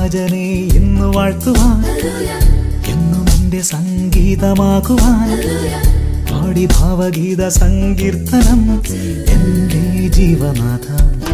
രാജരാജനെ ഇന്ന് വാഴ്ത്തുവാൻ എന്നും എന്റെ സംഗീതമാകുവാൻ പാടി ഭാവഗീത സങ്കീർത്തനം എന്റെ ജീവനാഥ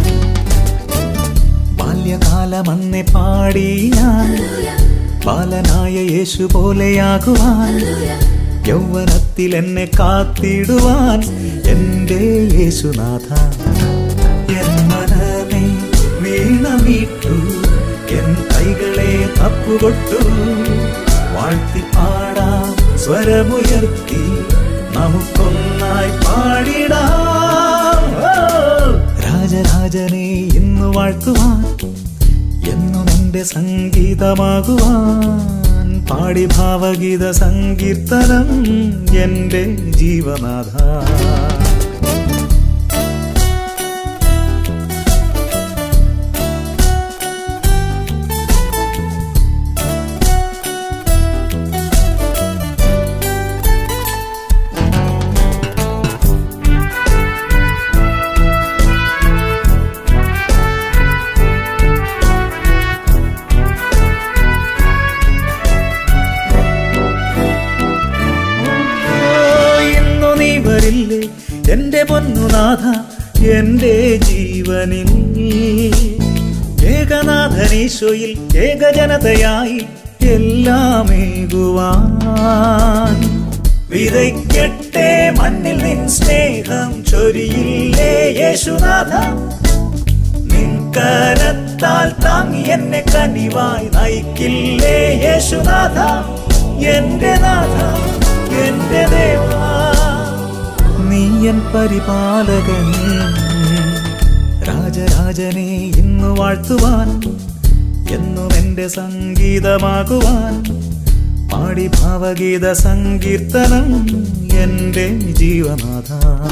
ബാല്യകാലമന്നെ പാടി ഞാൻ ബാലനായ യേശു പോലെയാകുവാൻ യൗവനത്തിൽ എന്നെ കാത്തിടുവാൻ എന്റെ യേശുനാഥ എൻ മനമേ വീണമീട്ടു എൻ കൈകളെ തപ്പുകൊട്ടു വാഴ്ത്തി പാടാം സ്വരമുയർത്തി നമുക്കൊന്നായി പാടിടാം ഓ! രാജരാജനെ ഇന്ന് വാഴ്ത്തുവാൻ എന്നും എന്റെ സംഗീതമാകുവാൻ പാടി ഭാവഗീത സങ്കീർത്തനം എന്റെ ജീവനാഥ ഓ, ഇന്നു നീ വരില്ലേ എന്റെ പൊന്നുനാഥ എന്റെ ജീവനിൽ ഏകനാഥനീശോയിൽ ഏകജനതയായി എല്ലാമേകുവാൻ വിതയ്ക്കട്ടെ മണ്ണിൽ നിൻ സ്നേഹം ചൊരിയില്ലേ യേശുനാഥ നിൻ കരത്താൽ താങ്ങി എന്നെ കനിവായി നയിക്കില്ലേ യേശുനാഥ എന്റെ നാഥ എന്റെ ദേവാ നീയൻ പരിപാലകൻ രാജരാജനെ ഇന്ന് വാഴ്ത്തുവാൻ എന്നും എന്റെ സംഗീതമാകുവാൻ പാടി ഭാവഗീത സങ്കീർത്തനം എന്റെ ജീവനാഥ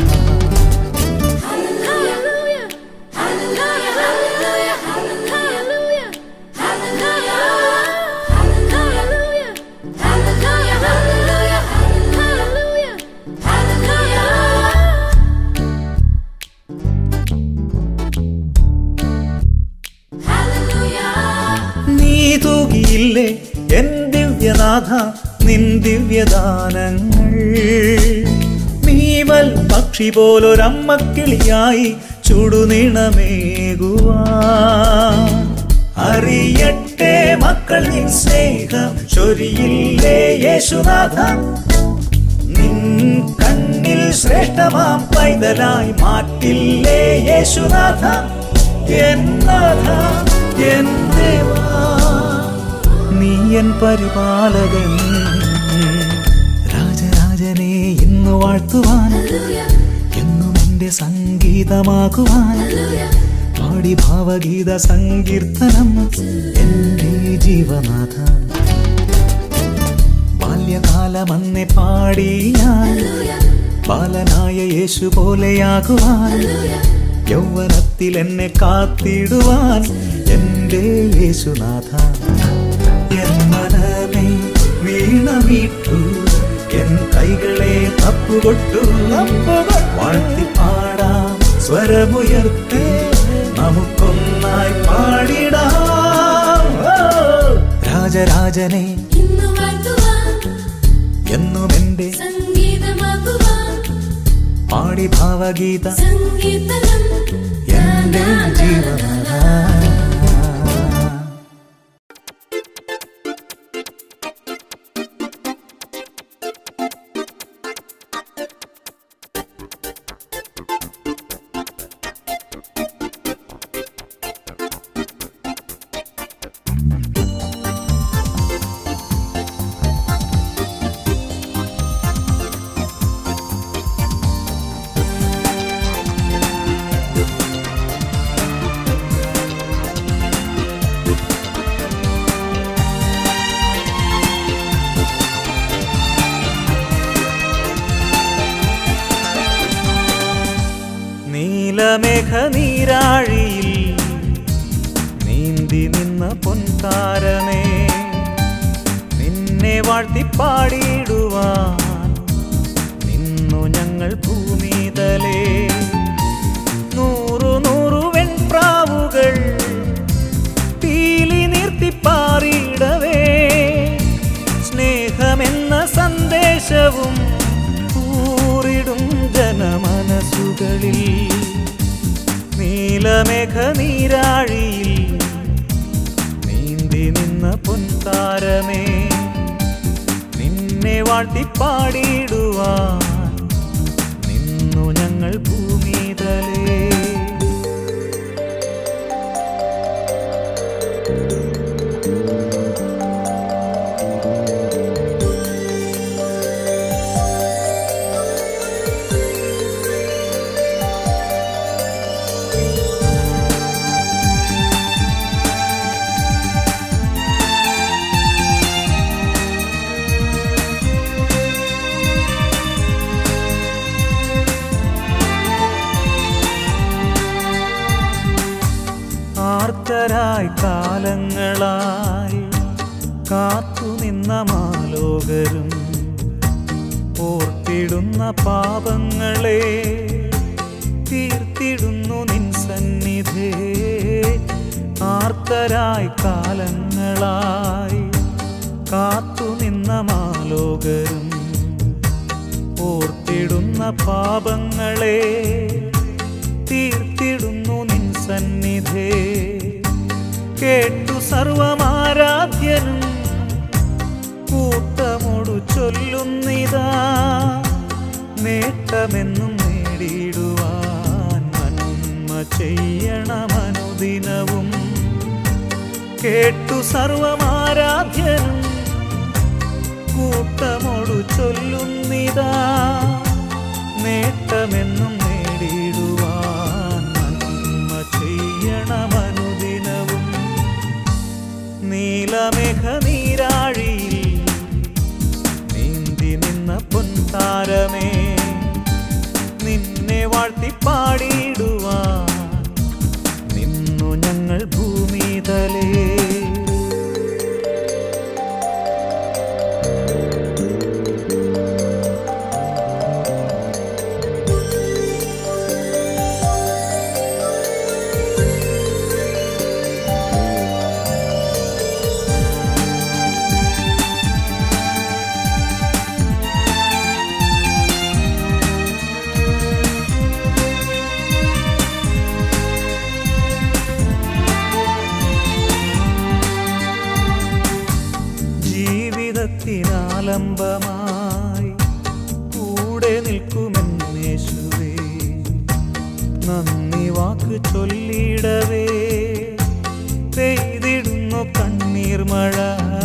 Hallelujah. Hallelujah. Hallelujah. Hallelujah. Hallelujah. Hallelujah. Hallelujah. Hallelujah. Hallelujah. Hallelujah. നീ തൂകിയില്ലേ എൻ ദിവ്യനാഥ നിൻ ദിവ്യദാനങ്ങൾ നീവൽ പക്ഷി പോലൊരമ്മക്കിളിയായി ചുടുനിണമേകുവാൻ അറിയട്ടെ മക്കൾ നിൻ സ്നേഹം ചൊരിയില്ലേ യേശുനാഥ നിൻ കണ്ണിൽ ശ്രേഷ്ഠമാം പൈതലായി മാറ്റില്ലേ യേശുനാഥ എന്നാഥ എൻ ദേവാ നീ എൻ പരിപാലകൻ രാജരാജനെ ഇന്ന് വാഴ്ത്തുവാൻ എന്നും എന്റെ സംഗീതമാകുവാൻ പാടി ഭാവഗീത സങ്കീർത്തനം എന്റെ ജീവനാഥ ബാല്യകാലമന്നെ പാടി ഞാൻ ബാലനായ യേശു പോലെയാകുവാൻ യൗവനത്തിൽ എന്നെ കാത്തിടുവാൻ എന്റെ യേശുനാഥ എൻ മനമേ വീണമീട്ടു എൻ കൈകളെ തപ്പുകൊട്ടു വാഴ്ത്തി പാടാം സ്വരമുയർത്തി നമുക്കൊന്നായി പാടിടാം ഓ! രാജരാജനെ ഇന്നു വാഴ്ത്തുവാൻ എന്നും എന്റെ സംഗീതമാക്കുവാൻ പാടി ഭാവഗീത സങ്കീർത്തനം എന്റെ ജീവനാഥ നീലമേഘ നീരാഴിയിൽ നീന്തി നിന്ന പൊൻതാരമേ നിന്നെ വാഴ്ത്തി പാടിയിടുവാൻ നിന്നു ഞങ്ങൾ ഭൂമിതലേ നൂറു നൂറു വെൺപ്രാവുകൾ പീലി നിർത്തിപ്പാ നീലമേഘ നീരാഴിയിൽ നീന്തി നിന്ന പൊൻതാരമേ നിന്നെ വാഴ്ത്തി പാടിയിടുവാൻ നിന്നു ഞങ്ങൾ ഭൂമിതലേ ആർത്തരായി കാലങ്ങളായി കാത്തുനിന്ന മാലോകരും ഓർത്തിടുന്ന പാപങ്ങളെ തീർത്തിടുന്നു നിൻ സന്നിധേ ആർത്തരായി കാലങ്ങളായി കാത്തുനിന്ന മാലോകരും ഓർത്തിടുന്ന പാപങ്ങളെ തീർത്തിടുന്നു നിൻ സന്നിധേ കേട്ടു സർവമാരാധ്യനും കൂട്ടമോടു ചൊല്ലുന്നിതാ നേട്ടമെന്നും നേടിയിടുവാൻ നന്മ ചെയ്യണമനുദിനവും കേട്ടു സർവമാരാധ്യനും കൂട്ടമോടു ചൊല്ലുന്നിതാ നേട്ടമെന്നും നേടിയിടുവാൻ നന്മ ചെയ്യണമനുദിനവും നീലമേഘ നീരാഴിയിൽ നീന്തി നിന്ന പൊൻതാരമേ നിന്നെ വാഴ്ത്തി പാടിയിടുവാൻ നിന്നു ഞങ്ങൾ ഭൂമിതലേ ജീവിതത്തിനാലംബമായി കൂടെ നിൽക്കുമെന്നേശുവേ നന്ദി വാക്ക് ചൊല്ലിടവേ പെയ്തിടുന്നു കണ്ണീർ മഴ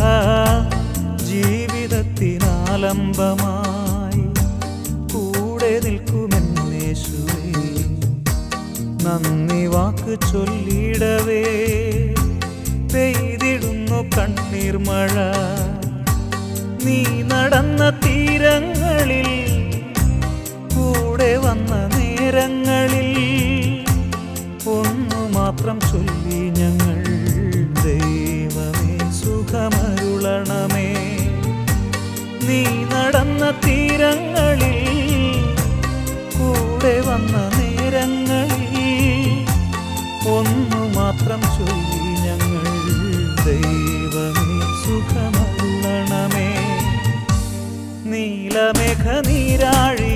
ജീവിതത്തിനാലംബമായി കൂടെ നിൽക്കുമെന്നേശുവേ നന്ദി വാക്ക് ചൊല്ലിടവേ പെയ്തിടുന്നു കണ്ണീർ മഴ നീ നടന്ന തീരങ്ങളിൽ കൂടെ വന്ന നേരങ്ങളിൽ ഒന്നു മാത്രം ചൊല്ലി ഞങ്ങൾ ദൈവമേ സുഖമരുളണമേ നീ നടന്ന തീരങ്ങളിൽ കൂടെ വന്ന നേരങ്ങളിൽ ഒന്നു മാത്രം ചൊല്ലി ഞങ്ങൾ ദൈവമേ സുഖമരുളണമേ നീലമേഘ നീരാഴി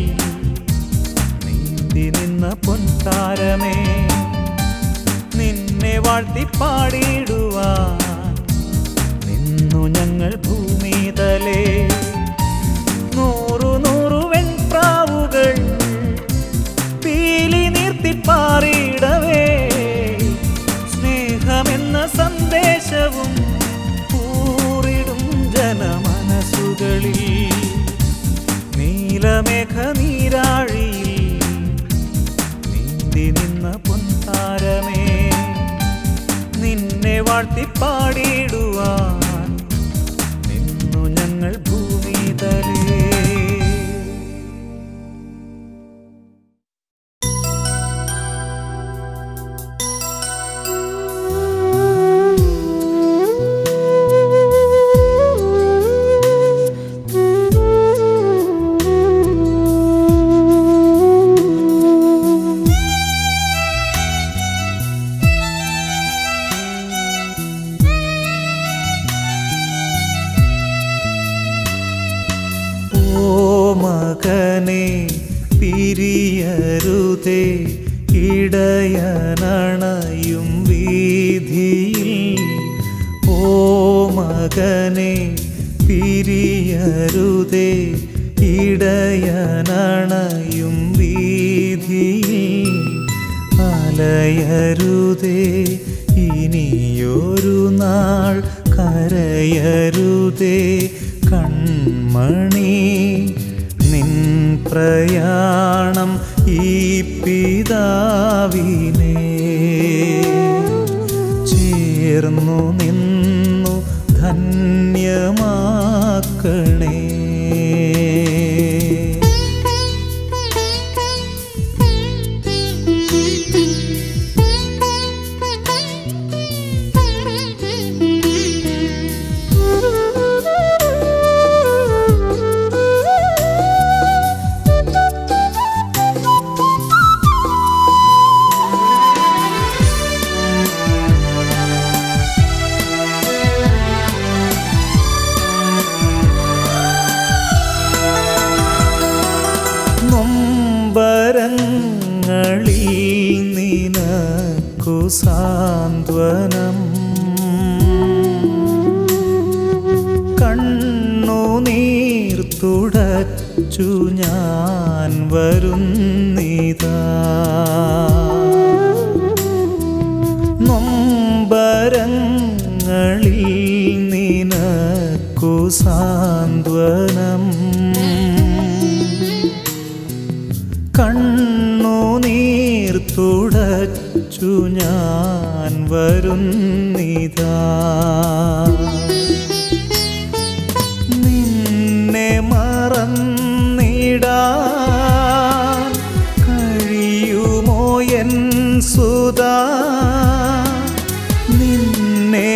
നീന്തി നിന്ന പൊൻതാരമേ നിന്നെ വാഴ്ത്തി പാടിയിടുവാൻ നിന്നു ഞങ്ങൾ ഭൂമിതലേ നൂറു നൂറു വെൺപ്രാവുകൾ പീലി നീർത്തിപ്പാറിയിടവേ സ്നേഹമെന്ന സന്ദേശവും കൂറിടും ജനമനസ്സുകളിൽ നീലമേഘ നീരാഴിയിൽ നീന്തി നിന്ന പൊൻതാരമേ നിന്നെ വാഴ്ത്തി പാടിയിടുവാൻ നിന്നു ഞങ്ങൾ ഭൂമിതലേ ഓ മകനെ പിരിയരുതേ ഇടയനണയും വീതിയിൽ ഓ മകനെ പിരിയരുതേ ഇടയനണയും വീതിയിൽ അലയരുതേ ഇനിയൊരു നാൾ കരയരുതേ കൺമണി നിൻ പ്രയാണം ഈ പിതാവിനെ ചേർന്നു നിന്നു ധന്യമാക്കണേ നൊമ്പരങ്ങളിൽ നിനക്കു സാന്ത്വനം കണ്ണുനീർ തുടച്ചു ഞാൻ വരുന്നിതാ നൊമ്പരങ്ങളിൽ നിനക്കു സാന്ത്വനം കണ്ണുനീർ തുടച്ചു ഞാൻ വരുന്നിതാ നിന്നെ മറന്നിടാൻ കഴിയുമോ എൻ സുതാ നിന്നെ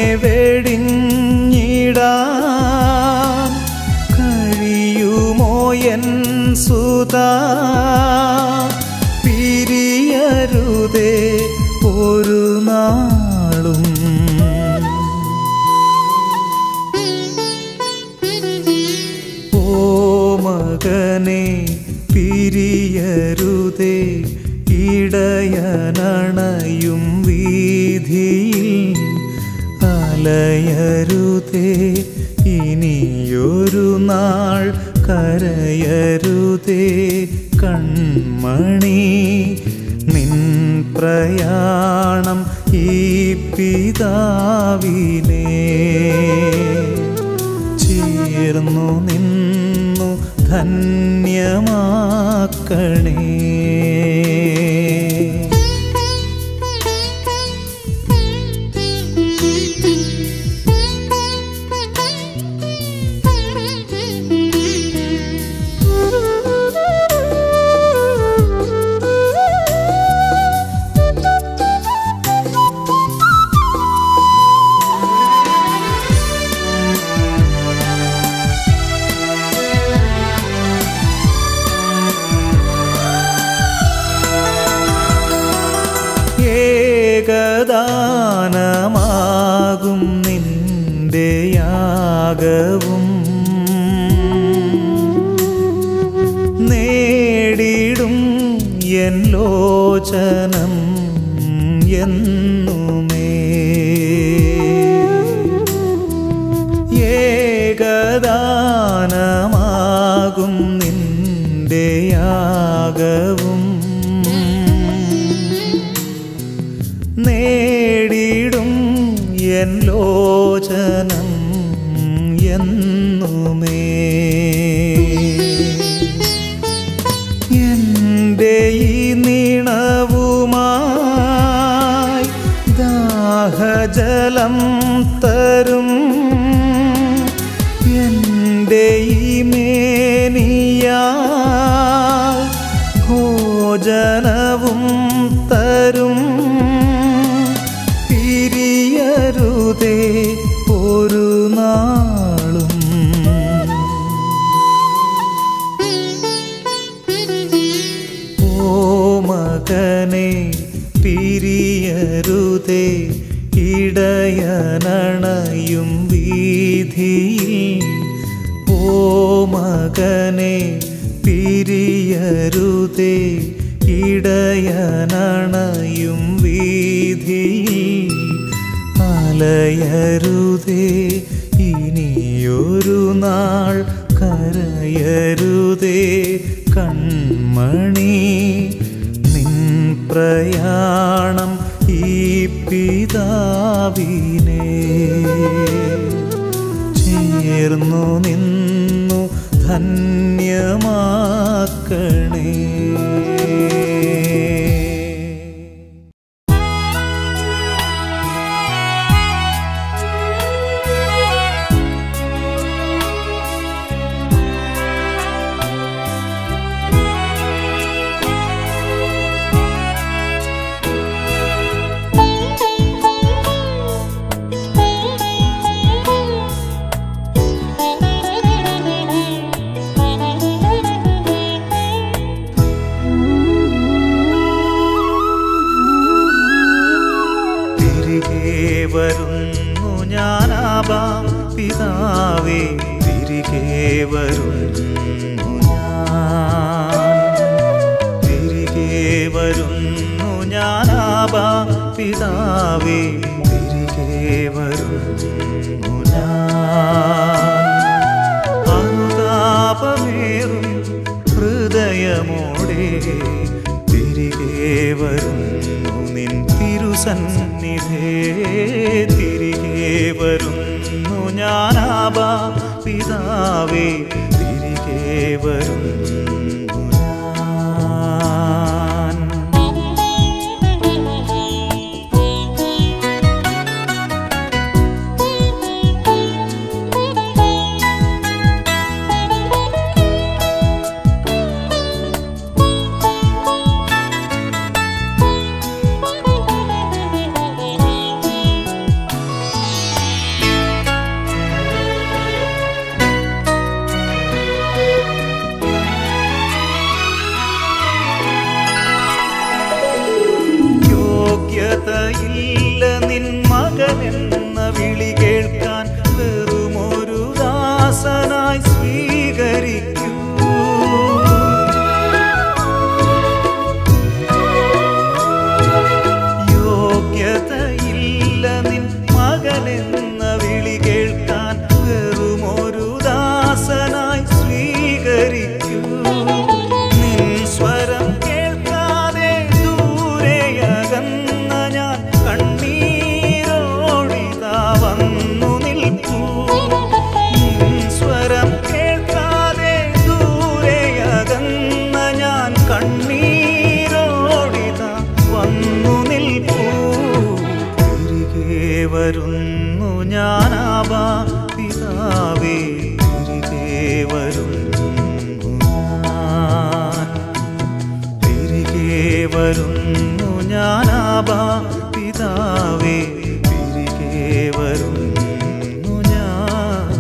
വെടിഞ്ഞിടാൻ കഴിയുമോ എൻ സുതാ പിരിയരുതേ ഒരു നാളും ഓ മകനെ പിരിയരുതേ ഇടയനണയും വീതിയിൽ അലയരുതേ ഇനിയൊരു നാൾ കരയരുതേ കൺമണി നിൻ പ്രയാണം ഈ പിതാവിനെ ചേർന്നു നിന്നു ധന്യമാക്കണേ ഏകദാനമാകും നിന്റെ യാഗവും നേടിടും എൻ ലോചനം എന്നുമേ ഏകദാനമാകും നിന്റെ യാഗവും നേടിടും എൻ ലോചനം എന്നുമേ എൻ്റെ ഈ നീണവുമായി ദാഹജലം തരും എൻ്റെ ഈ മേനിയാൽ ഭോജനവും തരും പിരിയരുതേ ഒരു നാളും ഓ മകനെ പിരിയരുതേ ഇടയനണയും വീതിയിൽ ഓ മകനെ പിരിയരുതേ ഇടയനണയും വീതിയിൽ അലയരുതേ ഇനിയൊരു നാൾ കരയരുതേ കൺമണി നിൻ പ്രയാണം ഈ പിതാവിനെ ചേർന്നു നിന്നു ധന്യമാക്കണേ തിരികെ വരുന്നു ഞാനാബാ പിതാവേ തിരികെ വരുന്നു ഞാൻ തിരികെ വരുന്നു ഞാനാബാ പിതാവേ തിരികെ വരുന്നു ഞാൻ അനുതാപമേറും ഹൃദയമോടെ തിരികെ വരുന്നു നിൻ തിരുസന്നിധേ തിരികെ വരുന്നു ഞാനാബാ പിതാവേ തിരികെ വരുന്നു ഞാൻ യോഗ്യതയില്ല നിൻ മകനെന്ന വിളി കേൾക്കാൻ വെറുമൊരു ദാസനായി സ്വീകരിക്കൂ യോഗ്യതയില്ല നിൻ മകനെന്ന വിളി കേൾക്കാൻ വെറുമൊരു ദാസനായി സ്വീകരിക്കൂ നിൻ സ്വരം കേൾക്കാതെ ദൂരെയകന്ന ഞാൻ കണ്ണീരോടിതാ വന്നു നിൽക്കൂ നിൻ സ്വരം കേൾക്കാതെ ദൂരെയകന്ന ഞാൻ കണ്ണീരോടിതാ വന്നു നിൽക്കൂ തിരികെ വരുന്നു ഞാനാവാ പിതാവേ തിരികെ വരുന്നു ഞാൻ തിരികെ വരുന്നു ഞാനാബാ പിതാവേ തിരികെ വരുന്നു ഞാൻ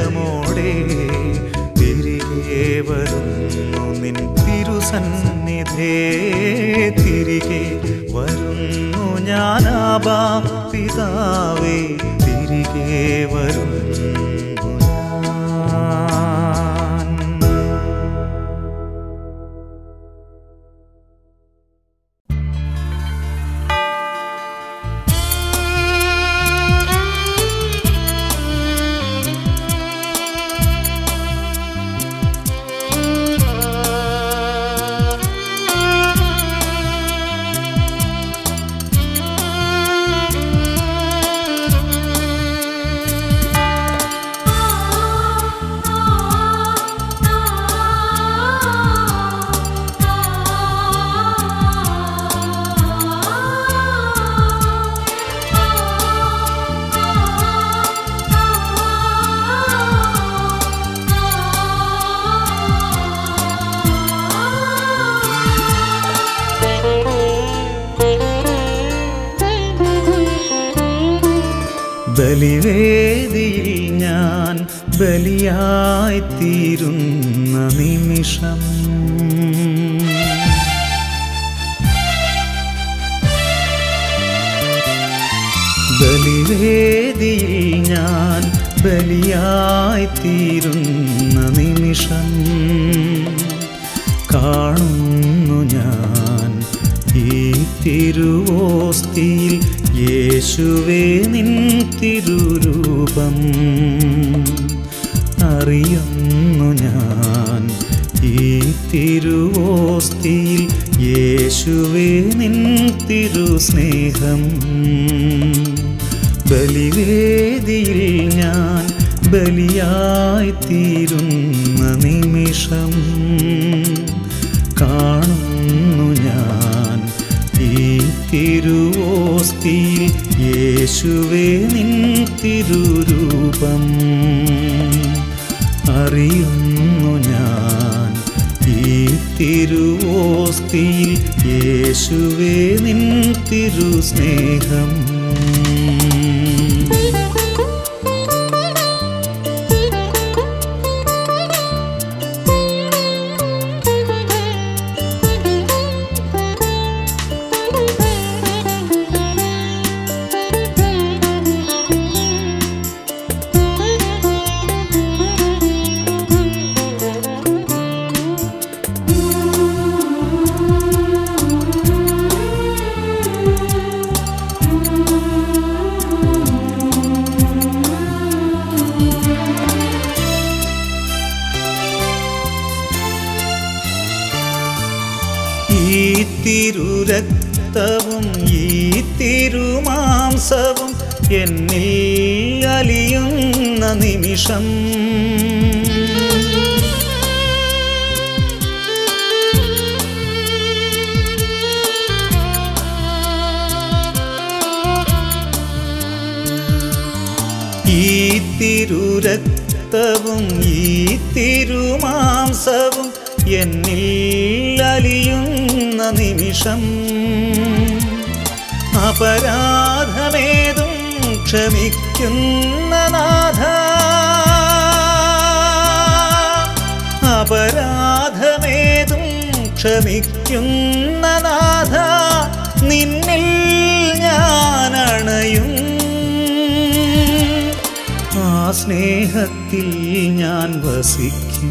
ഹൃദയമോടെ തിരികെ വരുന്നു നിൻ തിരുസന്നിധേ തിരികെ വരുന്നു ഞാനാബാ പിതാവേ തിരികെ വരുന്നു ഞാൻ ബലിവേദിയിൽ ഞാൻ ബലിയായി തീരുന്ന നിമിഷം ബലിവേദിയിൽ ഞാൻ ബലിയായി തീരുന്ന നിമിഷം കാണുന്നു ഞാൻ ഈ തിരുവോസ്തിയിൽ യേശുവേ നിൻ തിരുരൂപം അറിയുന്നു ഞാൻ ഈ തിരുവോസ്തിയിൽ യേശുവേ നിൻ തിരുസ്നേഹം ബലിവേദിയിൽ ഞാൻ ബലിയായി തീരുന്ന നിമിഷം കാണുന്നു ഞാൻ ഈ തിരുവോസ്തിയിൽ യേശുവേ നിൻ തിരുരൂപം അറിയുന്നു ഞാൻ ഈ തിരുവോസ്തിയിൽ യേശുവേ നിൻ തിരുസ്നേഹം ഈ തിരുരക്തവും ഈ തിരുമാംസവും എന്നിൽ അലിയുന്ന നിമിഷം ഈ തിരുരക്തവും ഈ തിരുമാംസവും എന്നിൽ അലിയുന്ന നിമിഷം അപരാധമേതും ക്ഷമിക്കുന്ന നാഥ അപരാധമേതും ക്ഷമിക്കുന്ന നാഥ നിന്നിൽ ഞാൻ അണയും ആ സ്നേഹത്തിൽ ഞാൻ വസിക്കും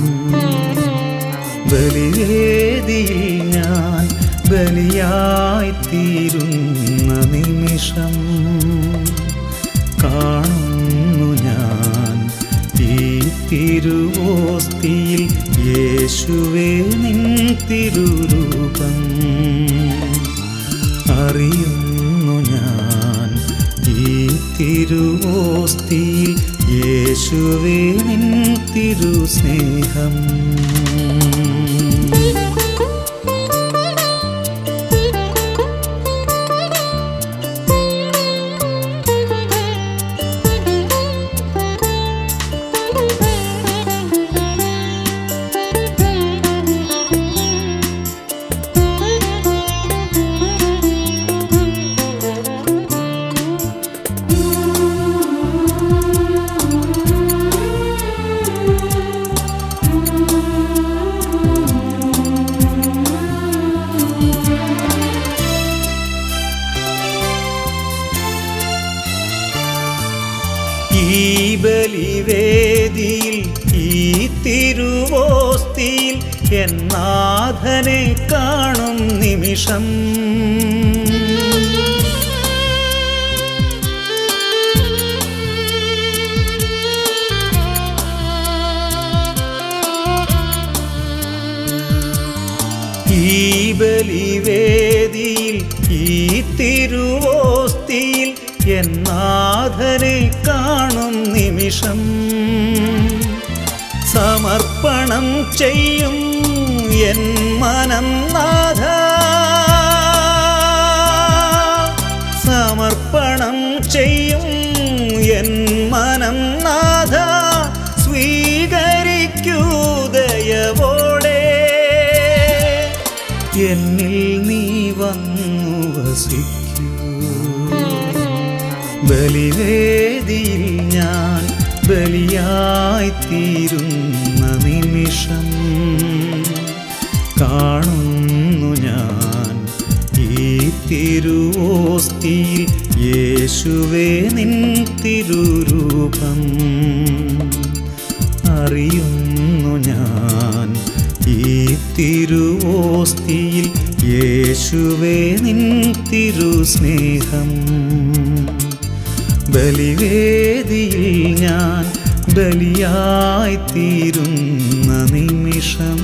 ബലിവേദിയിൽ ഞാൻ ബലിയായി തീരുന്ന നിമിഷം കാണുന്നു ഞാൻ ഈ തിരുവോസ്തിയിൽ യേശുവേ നിൻ തിരുരൂപം അറിയുന്നു ഞാൻ ഈ തിരുവോസ്തിയിൽ യേശുവേ നിൻ തിരുസ്നേഹം ആ ബലിവേദിയിൽ ഈ തിരുവോസ്തിയിൽ എന്നാഥനെ കാണും നിമിഷം ഈ ബലിവേദിയിൽ ഈ തിരുവോസ്തിയിൽ എന്നാഥനെ കാണും നിമിഷം സമർപ്പണം ചെയ്യും എൻ മനം നാഥ സമർപ്പണം ചെയ്യും എൻ മനം നാഥ സ്വീകരിക്കൂ ദയവോടെ എന്നിൽ നീ വന്നു വസിക്കൂ ബലിവേദിയിൽ ഞാൻ ബലിയായിത്തീരുന്ന നിമിഷം കാണുന്നു ഞാൻ ഈ തിരുവോസ്തിയിൽ യേശുവേ നിൻ തിരുരൂപം അറിയുന്നു ഞാൻ ഈ തിരുവോസ്തിയിൽ യേശുവേ നിൻ തിരുസ്നേഹം ബലിവേദിയിൽ ഞാൻ ബലിയായിത്തീരുന്ന നിമിഷം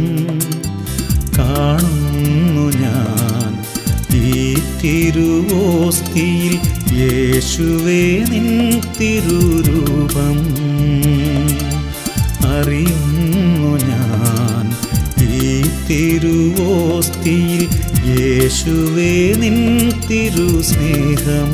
കാണുന്നു ഞാൻ ഈ തിരുവോസ്തിയിൽ യേശുവേ നിൻ തിരുരൂപം അറിയുന്നു ഞാൻ ഈ തിരുവോസ്തിയിൽ യേശുവേ നിൻ തിരുസ്നേഹം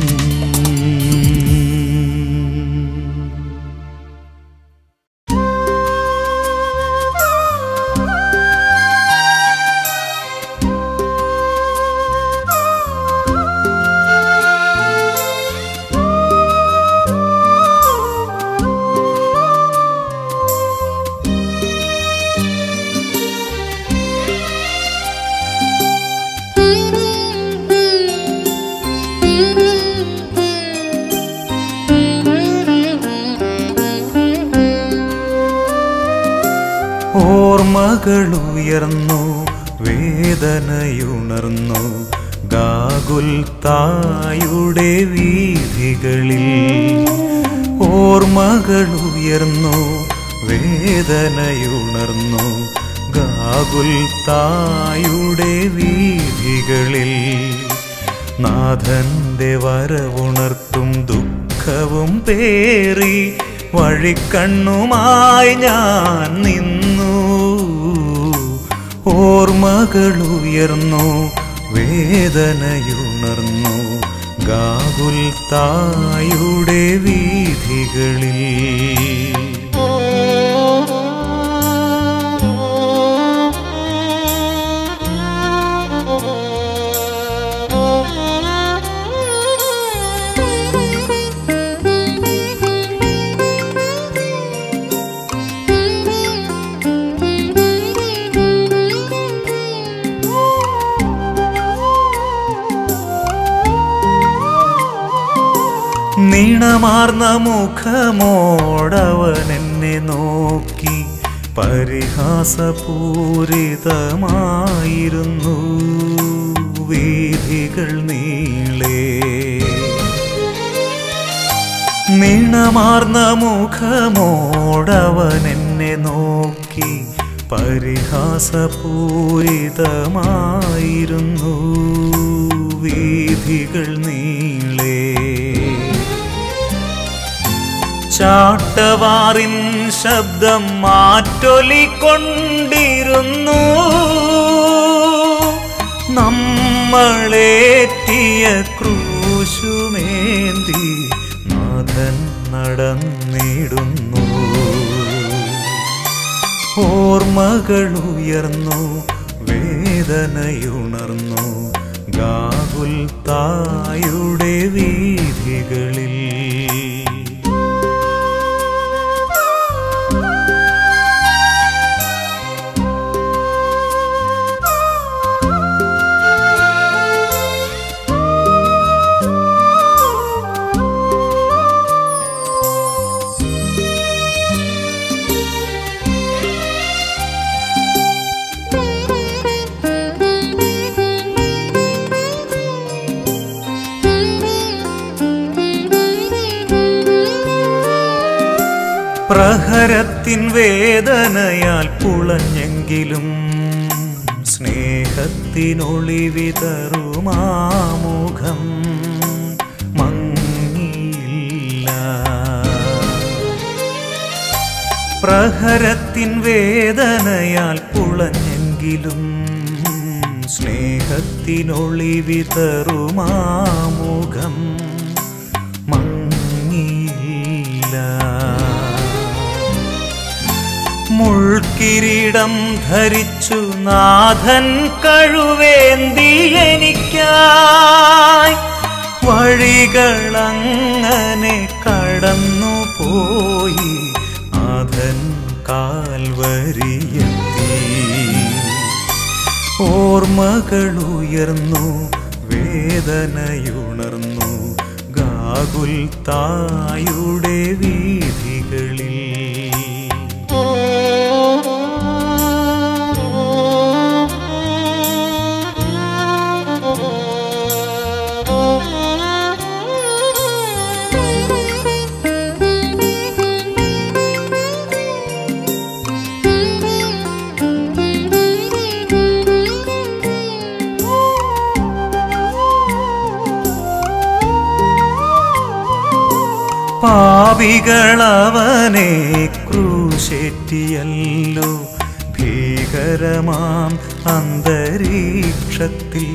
ഓർമ്മകളുയർന്നു വേദനയുണർന്നു ഗാഗുൽ തായുടെ വീഥികളിൽ ഓർമ്മകളുയർന്നു വേദനയുണർന്നു ഗാഗുൽ തായുടെ വീഥികളിൽ നാഥന്റെ വരവുണർത്തും ദുഃഖവും പേറി വഴിക്കണ്ണുമായി ഞാൻ നിന്നു ഓർമ്മകളുയർന്നു വേദനയുണർന്നു ഗാകുൽ തായുടെ വീഥികളിൽ നീണമാർന്ന മുഖമോടവൻ എന്നെ നോക്കി പരിഹാസപൂരിതമായിരുന്നു വീഥികൾ നീളേ നീണമാർന്ന മുഖമോടവൻ എന്നെ നോക്കി പരിഹാസപൂരിതമായിരുന്നു വീഥികൾ നീളേ ചാട്ടവാറിൻ ശബ്ദം മാറ്റൊലിക്കൊണ്ടിരുന്നു നമ്മളേറ്റിയ ക്രൂശുമേന്തി നാഥൻ നടന്നിടുന്നു ഓർമ്മകളുയർന്നു വേദനയുണർന്നു ഗാകുൽ തായുടെ വീഥികളിൽ പ്രഹരത്തിൻ വേദനയാൽ പുളഞ്ഞെങ്കിലും സ്നേഹത്തിനൊളിവിതറുമാമുഖം മങ്ങിയില്ല പ്രഹരത്തിൻ വേദനയാൽ പുളഞ്ഞെങ്കിലും സ്നേഹത്തിനൊളിവിതറുമാമുഖം മങ്ങിയില്ല മുൾക്കിരീടം ധരിച്ചു നാഥൻ കഴുവേന്തി എനിക്കായി വഴികളങ്ങനെ കടന്നു പോയി നാഥൻ കാൽവരിയെത്തി ഓർമ്മകളുയർന്നു വേദനയുണർന്നു ഗാകുൽ തായുടെ വീഥികളിൽ പാപികളവനെ ക്രൂശേറ്റിയല്ലോ ഭീകരമാം അന്തരീക്ഷത്തിൽ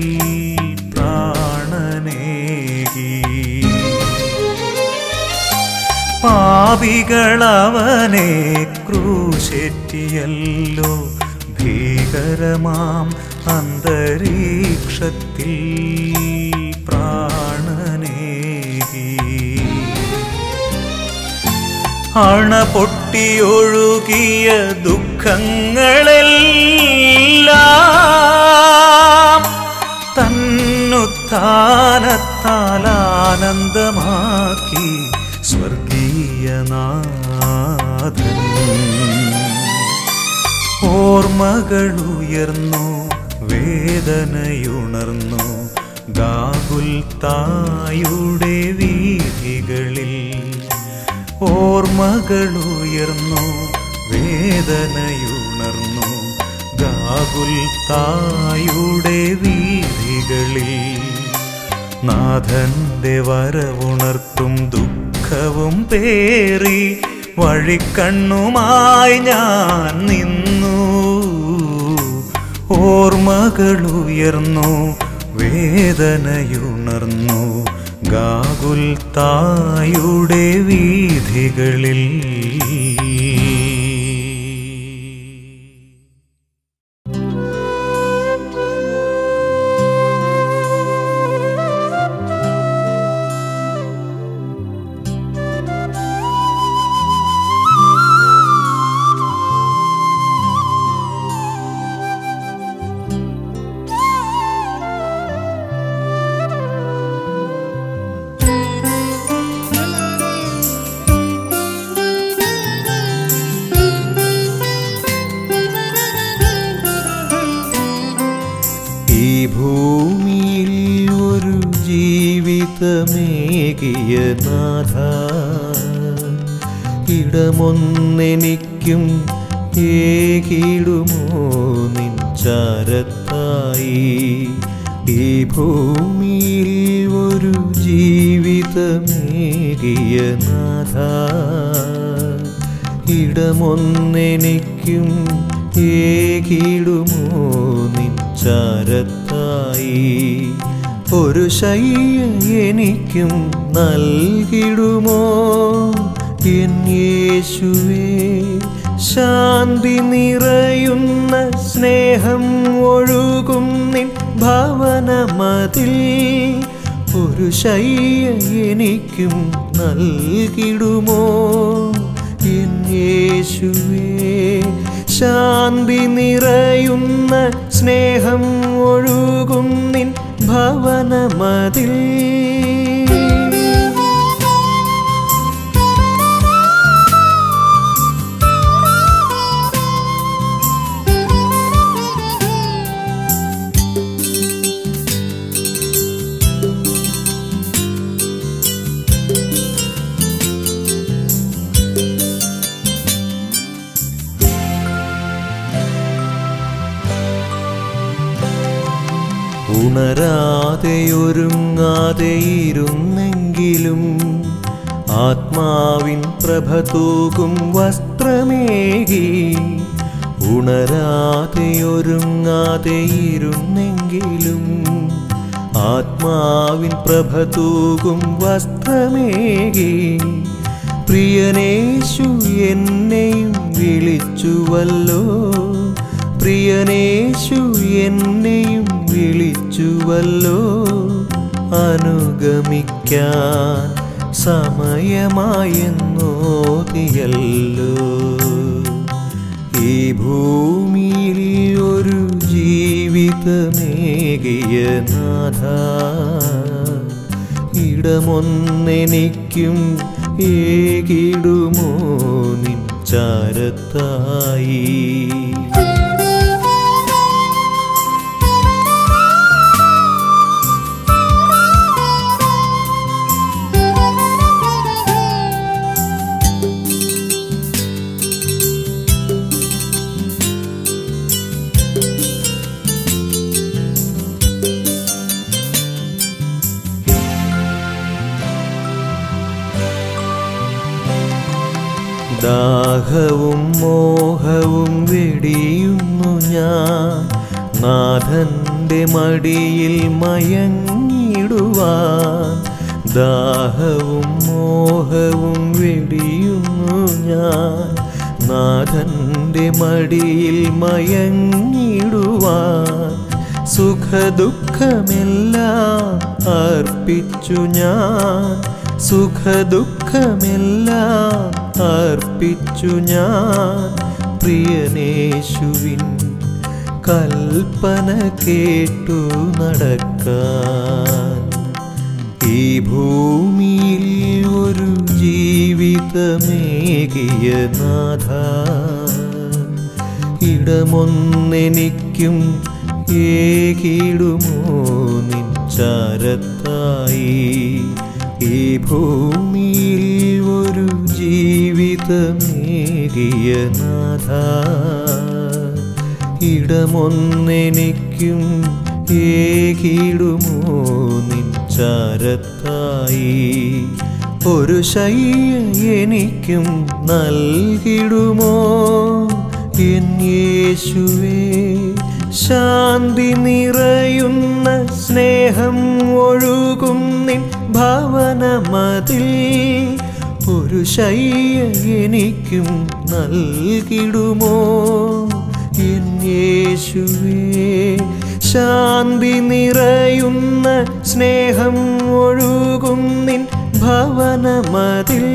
പ്രാണനേകി പാപികളവനെ ക്രൂശേറ്റിയല്ലോ ഭീകരമാം അന്തരീക്ഷത്തിൽ പ്രാണനേകി അണ പൊട്ടിയൊഴുകിയ ദുഃഖങ്ങളെല്ലാം തന്നുത്ഥാനത്താൽ ആനന്ദമാക്കി സ്വർഗീയനാഥൻ ഓർമ്മകളുയർന്നു വേദനയുണർന്നു ഗാകുൽ തായുടെ വീഥികളിൽ ഓർമ്മകളുയർന്നു വേദനയുണർന്നു ഗാകുൽ തായുടെ വീഥികളിൽ നാഥന്റെ വരവുണർത്തും ദുഃഖവും പേറി വഴിക്കണ്ണുമായി ഞാൻ നിന്നു ഓർമ്മകളുയർന്നു വേദനയുണർന്നു ഗാകുൽ തായുടെ വീഥികളിൽ ഈ ഭൂമിയിൽ ഒരു ജീവിതമേകിയ നാഥ ഇടമൊന്നെനിക്കും ഏകിടുമോ നിഞ്ചാരത്തായി ഈ ഭൂമിയിൽ ഒരു ജീവിതമേകിയ നാഥ ഇടമൊന്നെനിക്കും ഏകിടുമോ നിഞ്ചാരത്തായി ഒരു ശയ്യ എനിക്കും നൽകിടുമോ എൻ യേശുവേ ശാന്തി നിറയുന്ന സ്നേഹം ഒഴുകും നിൻ ഭവനമതിൽ ഒരു ശയ്യ എനിക്കും നൽകിടുമോ എൻ യേശുവേ ശാന്തി നിറയുന്ന സ്നേഹം ഒഴുകും നിൻ ഭവനമതിൽ ഉണരാതെയൊരുങ്ങാതെയിരുന്നെങ്കിലും ആത്മാവിൻ പ്രഭ തൂകും വസ്ത്രമേകി ഉണരാതെയൊരുങ്ങാതെയിരുന്നെങ്കിലും ആത്മാവിൻ പ്രഭ തൂകും വസ്ത്രമേകി പ്രിയനേശു എന്നെയും വിളിച്ചുവല്ലോ പ്രിയനേശു എന്നെയും വിളിച്ചുവല്ലോ അനുഗമിക്കാൻ സമയമായെന്നോതിയല്ലോ ഈ ഭൂമിയിൽ ഒരു ജീവിതമേകിയ നാഥ ഇടമൊന്നെനിക്കും ഏകിടുമോ നിൻ ചാരത്തായി ദാഹവും മോഹവും വെടിയുന്നു ഞാൻ നാഥന്റെ മടിയിൽ മയങ്ങിടുവാൻ ദാഹവും മോഹവും വെടിയുന്നു ഞാൻ നാഥന്റെ മടിയിൽ മയങ്ങിടുവാൻ സുഖദുഃഖമെല്ലാം അർപ്പിച്ചു ഞാൻ സുഖദുഃഖമെല്ലാം അർപ്പിച്ചു ഞാൻ പ്രിയനേശുവിൻ കൽപ്പന കേട്ടു നടക്കാൻ ഈ ഭൂമിയിൽ ഒരു ജീവിതമേകിയ നാഥ ഇടമൊന്നെനിക്കും ഏകിടുമോ നിൻ ചാരത്തായി ഈ ഭൂമിയിൽ ഒരു ജീവിതമേകിയ നാഥ ഇടമൊന്നെനിക്കും ഏകിടുമോ നിൻ ചാരത്തായി ഒരു ശയ്യ എനിക്കും നൽകിടുമോ എൻ യേശുവേ ശാന്തി നിറയുന്ന സ്നേഹം ഒഴുകും നിൻ ഭവനമതിൽ ഒരു ശയ്യ എനിക്കും നൽകിടുമോ എൻ യേശുവേ ശാന്തി നിറയുന്ന സ്നേഹം ഒഴുകും നിൻ ഭവനമതിൽ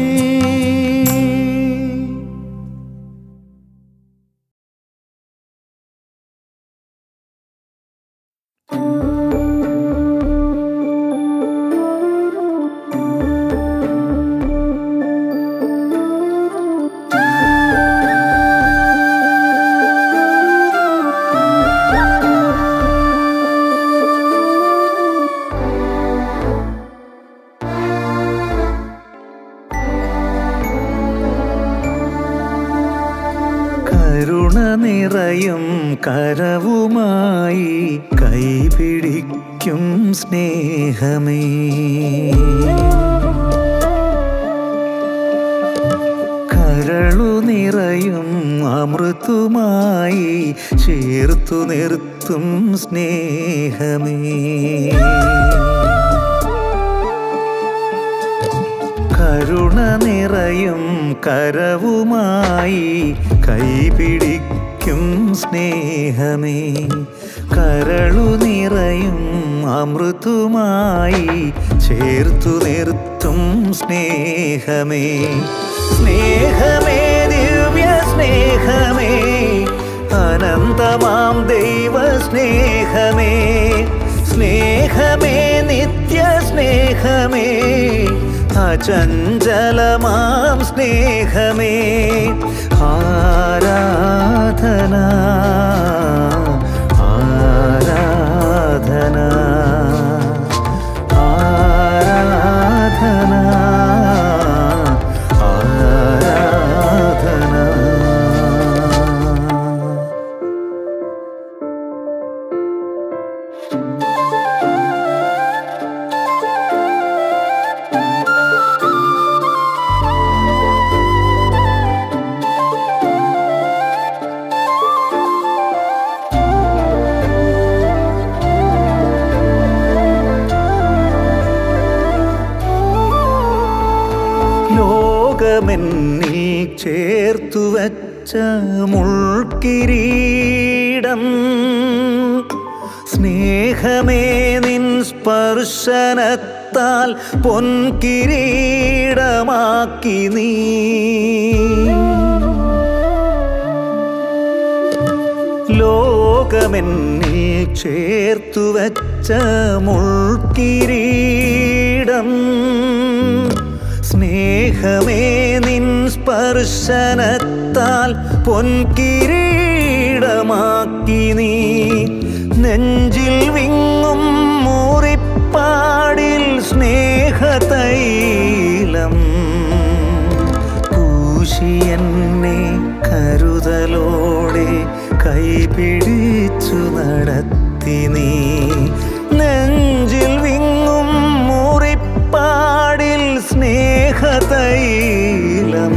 കരുണ നിറയും കരവുമായി കൈപിടിക്കും സ്നേഹമേ കരളു നിറയും അമൃതുമായി ചേർത്തു നിർത്തും സ്നേഹമേ കരുണ നിറയും കരവുമായി കൈപിടിക്കും സ്നേഹമേ കരളു നിറയും അമൃതുമായി ചേർത്തു നിർത്തും സ്നേഹമേ സ്നേഹമേ ദിവ്യ സ്നേഹമേ അനന്തമാം ദൈവ സ്നേഹമേ സ്നേഹമേ നിത്യ സ്നേഹമേ അചഞ്ചലമാം സ്നേഹമേ ആരാധന ആരാധന ആരാധന ആരാധന ലോകമെന്നിൽ ചേർത്തു വച്ച മുൾക്കിരീടം സ്നേഹമേ നിൻ സ്പർശനത്താൽ പൊൻകിരീടമാക്കി നീ ലോകമെന്നിൽ ചേർത്തു വച്ച മുൾക്കിരീടം സ്നേഹമേ നിൻ സ്പർശനത്താൽ പൊൻകിരീടമാക്കി നീ നെഞ്ചിൽ വിങ്ങും മൂറിപ്പാടിൽ സ്നേഹതൈലം പൂശിയെന്നെ കരുതലോടെ കൈപിടിച്ചു നടത്തി നീ നെഞ്ചിൽ വിങ്ങും മുറിപ്പാടിൽ സ്നേഹതൈലം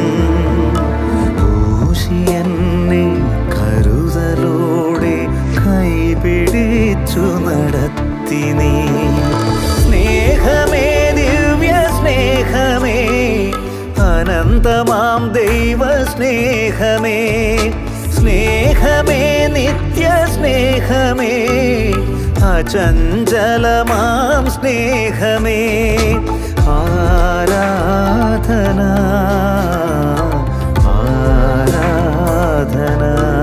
പൂശിയെന്നെ കരുതലോടെ കൈപിടിച്ചു നടത്തി നീ സ്നേഹമേ ദിവ്യ സ്നേഹമേ അനന്തമാം ദൈവ സ്നേഹമേ സ്നേഹമേ നിത്യ സ്നേഹമേ അചഞ്ചലമാം സ്നേഹമേ ആരാധന ആരാധന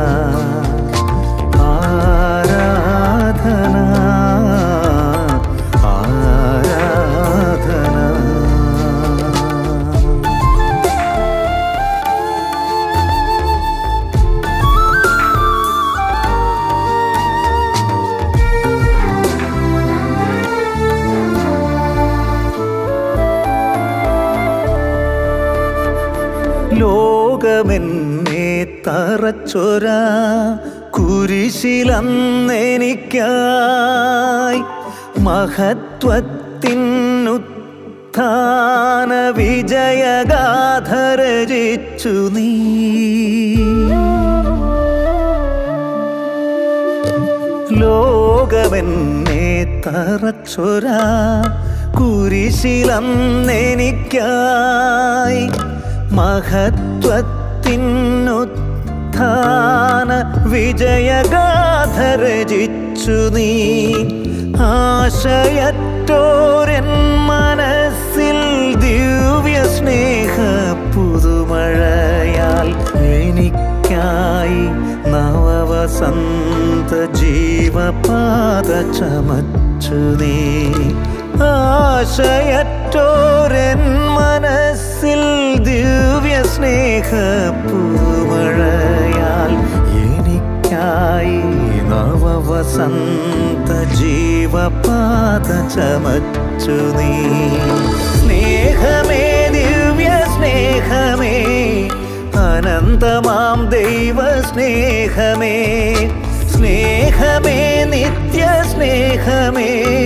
ആരാധന ആരാധന ലോകമെന്നെ തറച്ചൊര കുരിശിലന്നെനിക്കായി മഹത്വത്തിനുത്ഥാന വിജയഗാഥ രചിച്ചു നീ ലോകമെന്നെ തറച്ചൊര കുരിശിലന്നെനിക്കായി മഹത്വത്തിനുത്ഥാന വിജയഗാഥ രചിച്ചു നീ ആശയറ്റോരൻ മനസ്സിൽ ദിവ്യ സ്നേഹ പുതുമഴയാൽ എനിക്കായി നവവസന്ത ജീവപാത ചമച്ചു നീ ആശയറ്റോരൻ മനസ്സിൽ ദിവ്യ സ്നേഹ പുതുമഴയാൽ എനിക്കായി നവവസന്ത ജീവപാത ചമച്ചു നീ സ്നേഹമേ ദിവ്യ സ്നേഹമേ അനന്തമാം ദൈവ സ്നേഹമേ സ്നേഹമേ നിത്യ സ്നേഹമേ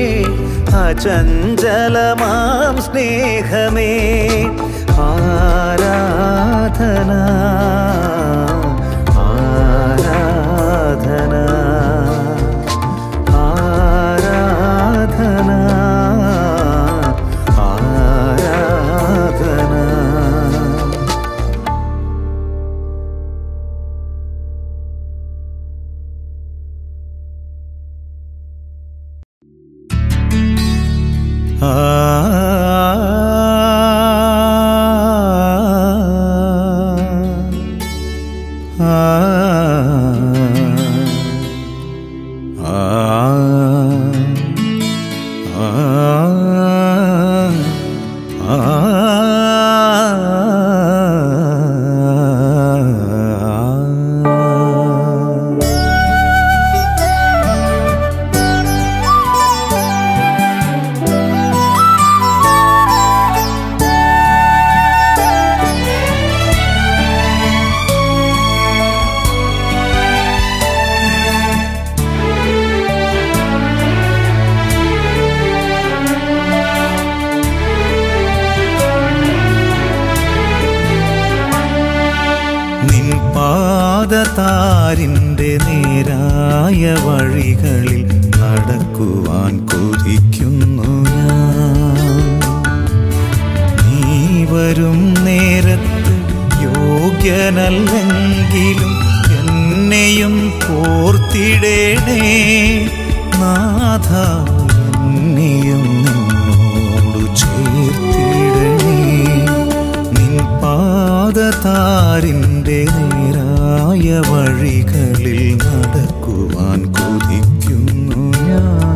അചഞ്ചലമാം സ്നേഹമേ ആരാധന ആരാധന ആരാധന ആരാധന ആ ആ നിൻ പാദതാരിൻ്റെ നേരായ വഴികളിൽ നടക്കുവാൻ കൊതിക്കുന്നു ഞാൻ നീ വരും നേരത്ത് യോഗ്യനല്ലെങ്കിലും എന്നെയും കോർത്തിടേണേ നാഥ എന്നെയും നിന്നോടു ചേർത്തിടണേ നിൻ പാദതാരിൻ്റെ നേരായ വഴികളിൽ നടക്കുവാൻ കൊതിക്കുന്നു ഞാൻ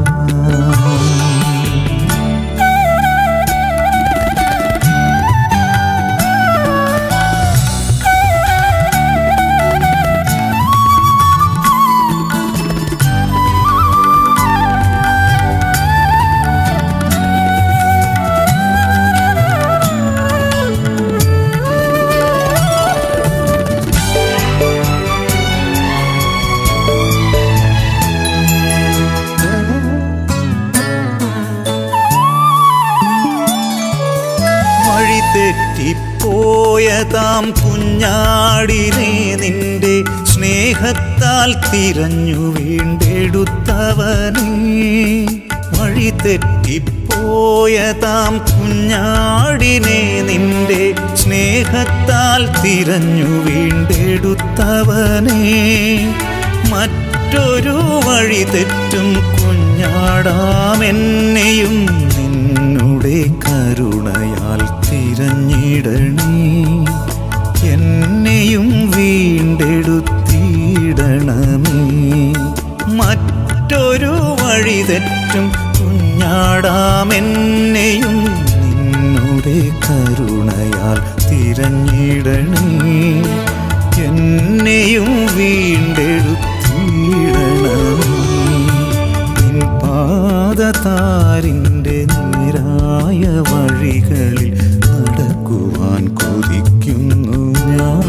വഴി തെറ്റിപ്പോയതാം കുഞ്ഞാടിനെ നിന്റെ സ്നേഹത്താൽ തിരഞ്ഞു വീണ്ടെടുത്തവനേ വഴി തെറ്റിപ്പോയതാം കുഞ്ഞാടിനെ നിന്റെ സ്നേഹത്താൽ തിരഞ്ഞു വീണ്ടെടുത്തവനേ മറ്റൊരു വഴി തെറ്റും കുഞ്ഞാടാമെന്നെയും നിന്നുടെ കരുണയാൽ തിരഞ്ഞിടണേ എന്നെയും വീണ്ടെടുത്തിടണമേ മറ്റൊരു വഴി തെറ്റും കുഞ്ഞാടാമെന്നെയും നിന്നുടെ കരുണയാൽ തിരഞ്ഞിടണേ എന്നെയും വീണ്ടെടുത്തിടണമേ നിൻ പാദതാരിൻ്റെ നേരായ വഴികളിൽ നടക്കുവാൻ കൊതിക്കുന്നു ഞാൻ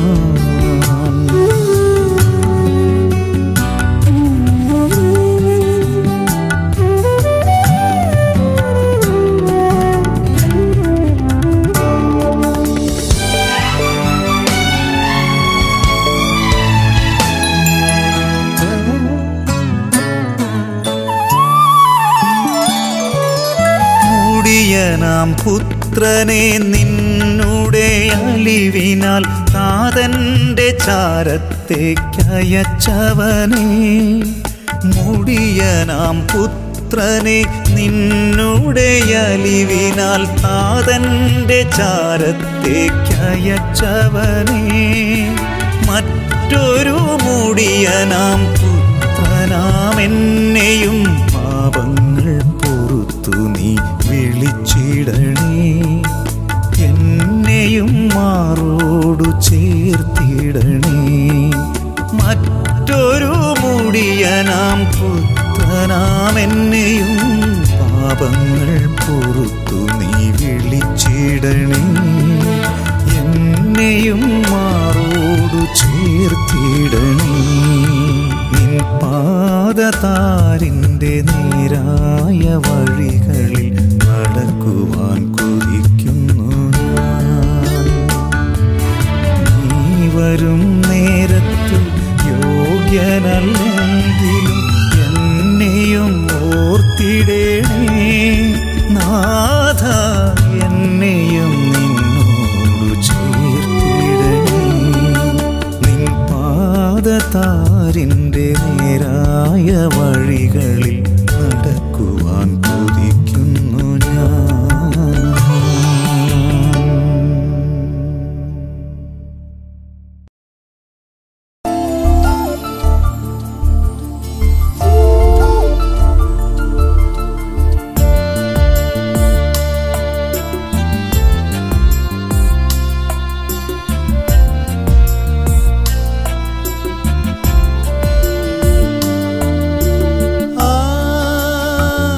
മൂടിയനാം പുത്രനെ നിന്നുടെ അലിവിനാൽ താതന്റെ ചാരത്തേക്കയച്ചവനെ മൂടിയനാം പുത്രനെ നിന്നുടെ അലിവിനാൽ താതന്റെ ചാരത്തേക്കയച്ചവനെ മറ്റൊരു മൂടിയനാം പുത്രനാം എന്നെയും പാപങ്ങൾ പൊറുത്തു നീ വിളിച്ചിടണേ എന്നെയും മാറോടു ചേർത്തിടണേ മറ്റൊരു മുടിയനാം പുത്രനാം എന്നെയും പാപങ്ങൾ പൊറുത്തു നീ വിളിച്ചിടണേ എന്നെയും മാറോടു ചേർത്തിടണേ നിൻ പാദതാരിൻ്റെ നേരായ വഴികളിൽ നടക്കുവാൻ കൊതിക്കുന്നു ഞാൻ നീ വരും നേരത്ത് യോഗ്യനല്ലെങ്കിലും എന്നെയും ഓർത്തിടേണേ നാഥ എന്നെയും നിന്നോടു ചേർത്തിടണേ നിൻ പാദതാരിൻ്റെ നേരായ വഴികളിൽ നടക്കുവാൻ കൊതിക്കുന്നു ഞാൻ ആ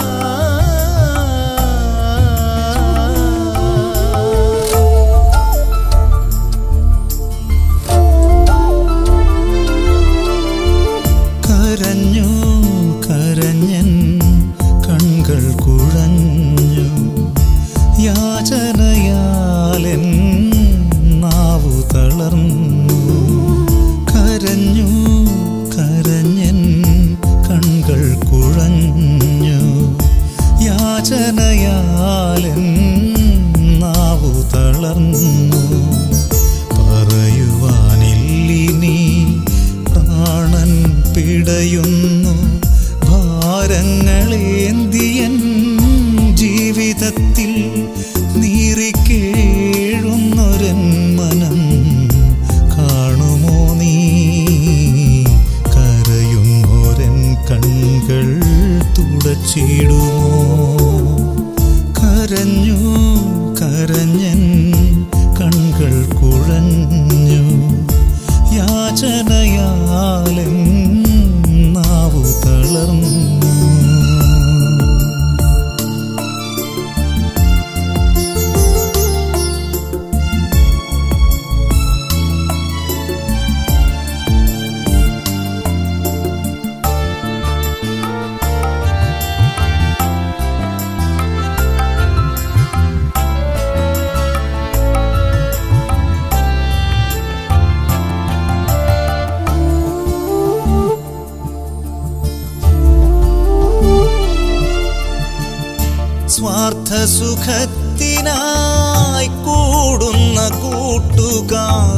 സുഖത്തിനായി കൂടുന്ന കൂട്ടുകാർ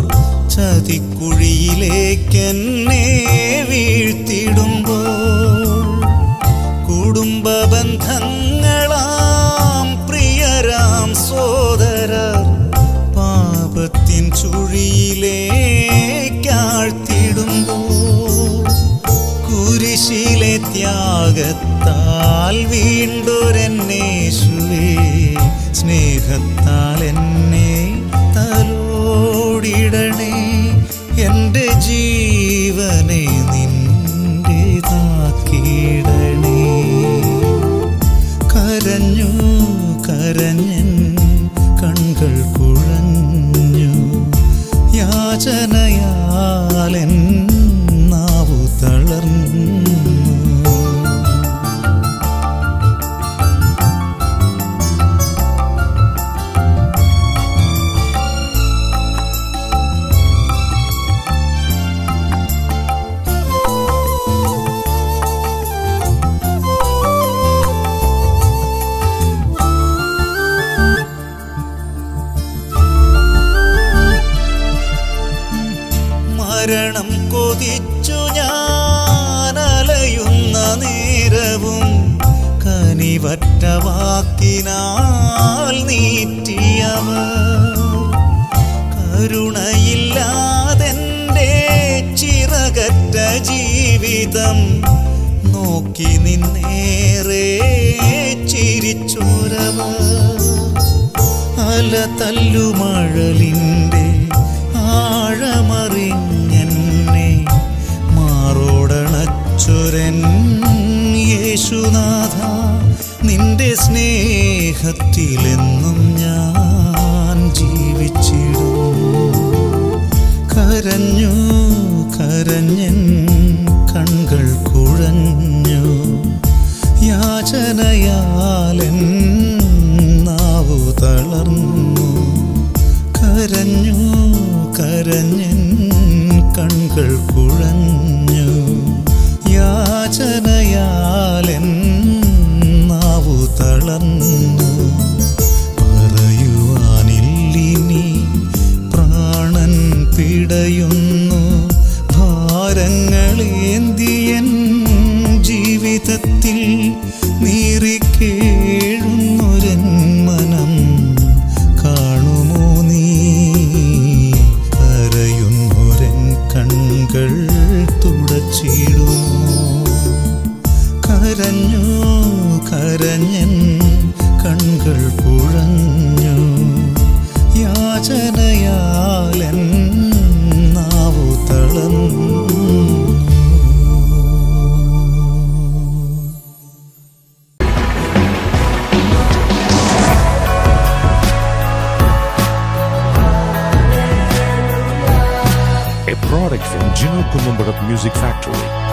ചതിക്കുഴിയിലേക്കെന്നെ വീഴ്ത്തിടുമ്പോൾ കുടുംബ ബന്ധങ്ങളാം പ്രിയരാം സോദരർ പാപത്തിൻ ചുഴിയിലേക്കാഴ്ത്തിടുമ്പോൾ കുരിശിലെ ത്യാഗത്താൽ വീണ്ടൊരെന്നേശുവേ സ്നേഹത്താൽ എന്നെ തലോടിടണേ എൻ്റെ ജീവനെ നിന്റേതാക്കിയിടണേ കരഞ്ഞു കരഞ്ഞൻ കൺകൾ കുഴഞ്ഞു യാചനയാലൻ നാവു തളർന്നു മരണം കൊതിച്ചു ഞാൻ അലയുന്ന നേരവും കനിവറ്റ വാക്കിനാൽ നീറ്റിയവർ കരുണയില്ലാതെൻ്റെ ചിറകറ്റ ജീവിതം നോക്കി നിന്നേറെ ചിരിച്ചോരവർ അല തല്ലുമഴലിൻ്റെ ആഴമറിഞ്ഞെന്നെ മാറോടണച്ചൊരൻ യേശുനാഥ നിന്റെ സ്നേഹത്തിലെന്നും ഞാൻ ജീവിച്ചിടും കരഞ്ഞു കരഞ്ഞൻ കൺകൾ കുഴഞ്ഞു യാചനയാലൻ നാവു തളർന്നു കരഞ്ഞു കരഞ്ഞൻ കൺകൾ കുഴഞ്ഞു യാചനയാലൻ നാവു തളർന്നു പറയുവാനില്ലിനി പ്രാണൻ പിടയുന്നു ഭാരങ്ങളേന്തിയൻ ജീവിതത്തിൽ നീറിക്കേഴുന്നൊരൻ മനം കാണുമോ നീ കരയുന്നൊരൻ കൺകൾ തുടച്ചിടുമോ കരഞ്ഞു കരഞ്ഞൻ കൺകൾ കുഴഞ്ഞു യാചനയാലൻ നാവു തളർന്നു a product from Gino Columbarat Music Factory.